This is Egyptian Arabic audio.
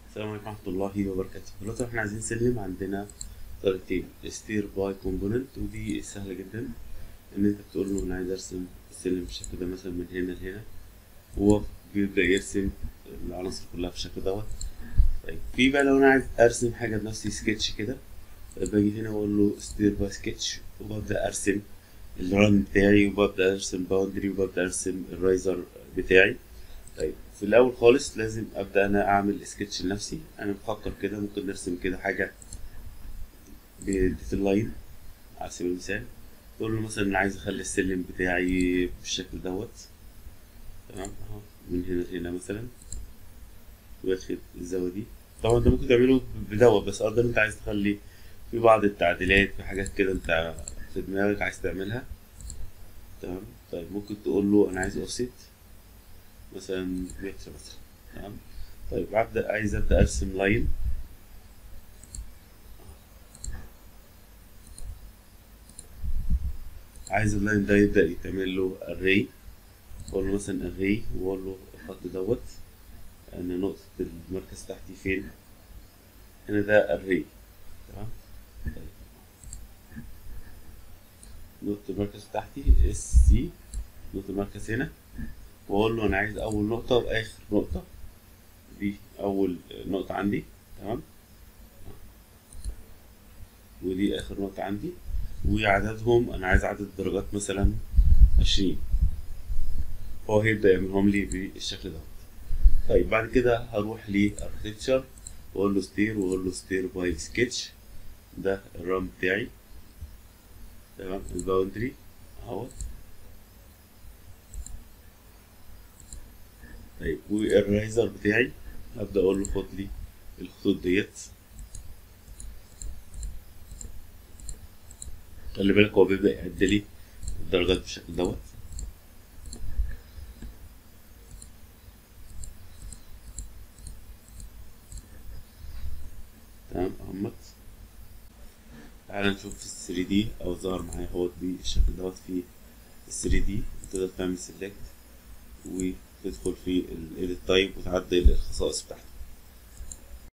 السلام عليكم ورحمة الله وبركاته دلوقتي احنا عايزين سلم عندنا طريقتين ستير باي كومبوننت ودي سهلة جدا ان انت بتقول له انا عايز ارسم السلم بالشكل ده مثلا من هنا لهنا هو بيبدأ يرسم العناصر كلها بالشكل دوت طيب في بقى لو انا عايز ارسم حاجة بنفسي سكتش كده باجي هنا واقول له ستير باي سكتش وببدأ ارسم الران بتاعي وببدأ ارسم باوندري وببدأ ارسم الرايزر بتاعي طيب في الاول خالص لازم ابدا انا اعمل سكتش لنفسي انا بفكر كده ممكن نرسم كده حاجه بديتيل لاين على سبيل المثال تقول له مثلا انا عايز اخلي السلم بتاعي بالشكل دوت تمام اهو من هنا لهنا مثلا واخد الزاويه دي طبعا ده ممكن تعمله بدوت بس افضل انت عايز تخلي في بعض التعديلات في حاجات كده انت في دماغك عايز تعملها تمام طيب ممكن تقول له انا عايز اوفست مثلا متر مثلا تمام طيب ابدا عايز ابدا ارسم لاين عايز اللاين ده يبدا يتعمل له array اقول له مثلا array واقول له الخط دوت ان نقطة المركز تحتي فين هنا ده array تمام طيب نقطة المركز تحتي اس سي نقطة المركز هنا واقول له انا عايز اول نقطة واخر نقطة دي اول نقطة عندي تمام ودي اخر نقطة عندي وعددهم انا عايز عدد الدرجات مثلا عشرين فهو هيبدأ يعملهم لي بالشكل دوت طيب بعد كده هروح لاركتكتشر واقول له ستير واقول له ستير باي سكتش ده الرام بتاعي تمام الباوندري اهوت طيب والرايزر بتاعي هبدأ أقول له خد لي الخطوط ديت خلي بالك هو بيبدأ يعد لي الدرجات بالشكل دوت تمام اهمت تعالى نشوف في الثري دي او ظهر معايا هو بالشكل دوت في الثري دي تقدر تعمل سيلكت و تدخل في الايديت تايب وتعدل الخصائص بتاعته